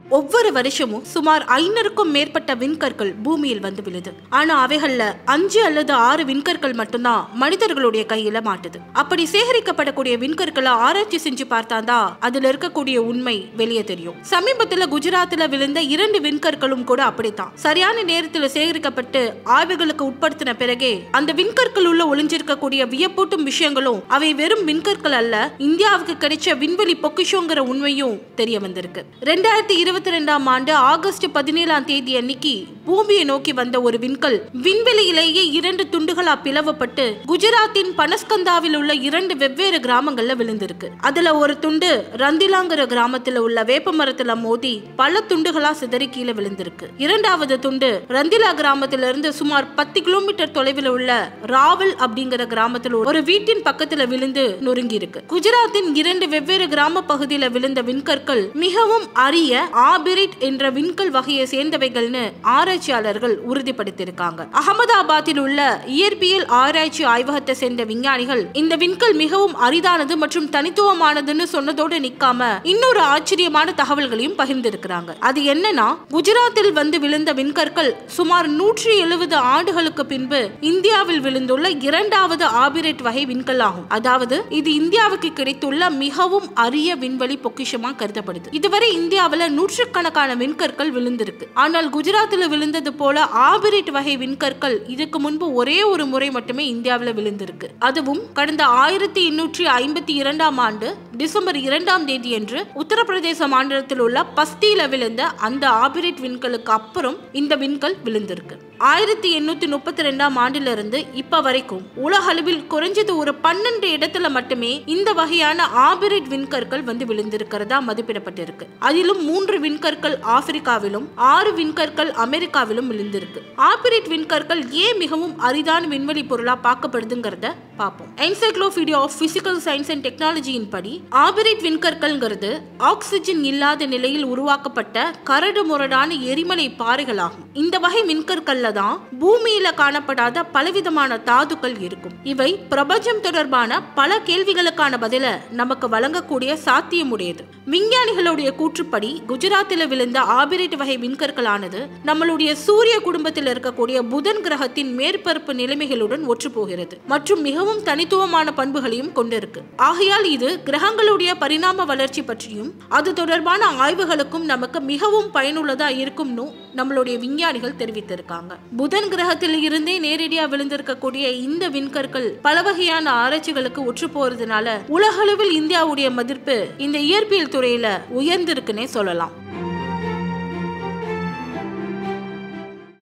ஒவ்வொரு வருஷமும் சுமார் ஐநூறுக்கும் மேற்பட்ட விண்கற்கள் பூமியில் வந்து விழுது ஆனா அவைகள்ல அஞ்சு அல்லது ஆறு விண்கற்கள் மட்டும்தான் மனிதர்களுடைய கையில மாட்டுது அப்படி சேகரிக்கப்படக்கூடிய விண்கற்களை ஆராய்ச்சி செஞ்சு பார்த்தாதான் அதுல இருக்கக்கூடிய உண்மை வெளியே தெரியும் சமீபத்துல குஜராத்ல விழுந்த இரண்டு விண்கற்களும் கூட அப்படித்தான் சரியான நேரத்துல சேகரிக்கப்பட்டு ஆய்வுகளுக்கு உட்படுத்தின பிறகே அந்த விண்கற்கள் உள்ள ஒளிஞ்சிருக்கக்கூடிய வியப்பூட்டும் விஷயங்களும் அவை வெறும் விண்கற்கள் அல்ல இந்தியாவுக்கு கிடைச்ச விண்வெளி பொக்கிஷங்கிற உண்மையும் தெரிய வந்திருக்கு ரெண்டாயிரத்தி இருபத்தி ரெண்டாம் ஆண்டு ஆகஸ்ட் பதினேழாம் தேதி அன்னைக்கு பூமியை நோக்கி வந்த ஒரு விண்கல் விண்வெளியிலேயே இரண்டு துண்டுகளா பிளவுபட்டு குஜராத்தின் பனஸ்கந்தாவில் உள்ள இரண்டு வெவ்வேறு கிராமங்கள்ல விழுந்திருக்கு அதுல ஒரு துண்டு ரந்திலாங்கிற கிராமத்துல உள்ள வேப்ப மரத்துல மோதி பல துண்டுகளா சிதறி கீழே விழுந்திருக்கு இரண்டாவது துண்டு ரந்திலா கிராமத்துல இருந்து சுமார் பத்து கிலோமீட்டர் தொலைவில் உள்ள ராவல் அப்படிங்கிற கிராமத்தில் ஒரு வீட்டின் பக்கத்துல விழுந்து நொறுங்கி இருக்கு குஜராத்தின் இரண்டு வெவ்வேறு கிராம பகுதியில விழுந்த விண்கற்கள் மிகவும் அரிய ஆபிரிட் என்ற விண்கல் வகையை சேர்ந்தவைகள்னு ஆராய்ச்சியாளர்கள் உறுதிப்படுத்தியிருக்காங்க அகமதாபாத்தில் உள்ள இயற்பியல் ஆராய்ச்சி ஆய்வகத்தை சேர்ந்த விஞ்ஞானிகள் இந்த விண்கல் மிகவும் அரிதானது மற்றும் தனித்துவமானதுன்னு சொன்னதோடு நிக்காம இன்னொரு ஆச்சரியமான தகவல்களையும் பகிர்ந்திருக்கிறாங்க அது என்னன்னா குஜராத்தில் வந்து விழுந்த விண்கற்கள் சுமார் நூற்றி எழுபது ஆண்டுகளுக்கு பின்பு இந்தியாவில் விழுந்துள்ள இரண்டாவது ஆபிரேட் வகை விண்கல் ஆகும் அதாவது இது இந்தியாவுக்கு கிடைத்துள்ள மிகவும் அரிய விண்வெளி பொக்கிஷமா கருதப்படுது இதுவரை இந்தியாவுல நூற்றுக்கணக்கான விண்கற்கள் விழுந்திருக்கு ஆனால் குஜராத்தில் விழுந்தது போல ஆபிரேட் வகை விண்கற்கள் இதுக்கு முன்பு ஒரே ஒரு முறை மட்டுமே இந்தியாவில் விழுந்திருக்கு அதுவும் கடந்த ஆயிரத்தி எண்ணூற்றி ஐம்பத்தி இரண்டாம் ஆண்டு டிசம்பர் இரண்டாம் தேதி அன்று உத்தரப்பிரதேச மாநிலத்தில் உள்ள பஸ்தியில விழுந்த அந்த ஆபிரேட் விண்கலுக்கு அப்புறம் இந்த விண்கல் விழுந்திருக்கு ஆயிரத்தி எண்ணூத்தி முப்பத்தி ரெண்டாம் ஆண்டிலிருந்து இப்ப வரைக்கும் உலக அளவில் குறைஞ்சது ஒரு பன்னெண்டு இடத்துல மட்டுமே இந்த வகையான ஆபிரேட் விண்கற்கள் வந்து விழுந்திருக்கிறதா மதிப்பிடப்பட்டிருக்கு அதிலும் மூன்று விண்கற்கள் ஆப்பிரிக்காவிலும் ஆறு விண்கற்கள் அமெரிக்காவிலும் விழுந்திருக்கு ஆபிரேட் விண்கற்கள் ஏன் மிகவும் அரிதான விண்வெளி பொருளா பார்க்கப்படுதுங்கிறத பார்ப்போம் encyclopedia of physical science and டெக்னாலஜியின் படி ஆபிரேட் விண்கற்கள்ங்கிறது ஆக்சிஜன் இல்லாத நிலையில் உருவாக்கப்பட்ட கரடு முரடான எரிமலை பாறைகளாகும் இந்த வகை விண்கற்கள்ல தான் பூமியில காணப்படாத பலவிதமான தாதுக்கள் இருக்கும் இவை பிரபஞ்சம் தொடர்பான பல கேள்விகளுக்கான பதில நமக்கு வழங்கக்கூடிய சாத்தியமுடையது விஞ்ஞானிகளுடைய கூற்றுப்படி குஜராத்தில் விழுந்த ஆபிரேட் வகை விண்கற்களானது நம்மளுடைய சூரிய குடும்பத்தில் இருக்கக்கூடிய புதன் கிரகத்தின் மேற்பரப்பு நிலைமைகளுடன் ஒற்று போகிறது மற்றும் மிகவும் தனித்துவமான பண்புகளையும் கொண்டிருக்கு ஆகையால் இது கிரகங்களுடைய பரிணாம வளர்ச்சி பற்றியும் அது தொடர்பான ஆய்வுகளுக்கும் நமக்கு மிகவும் பயனுள்ளதா இருக்கும்னு நம்மளுடைய விஞ்ஞானிகள் தெரிவித்திருக்காங்க புதன் கிரகத்தில் இருந்தே நேரடியா விழுந்திருக்கக்கூடிய இந்த விண்கற்கள் பல வகையான ஆராய்ச்சிகளுக்கு ஒற்று போறதுனால உலகளவில் இந்தியாவுடைய மதிப்பு இந்த இயற்பியல் துறையில உயர்ந்திருக்குன்னே சொல்லலாம்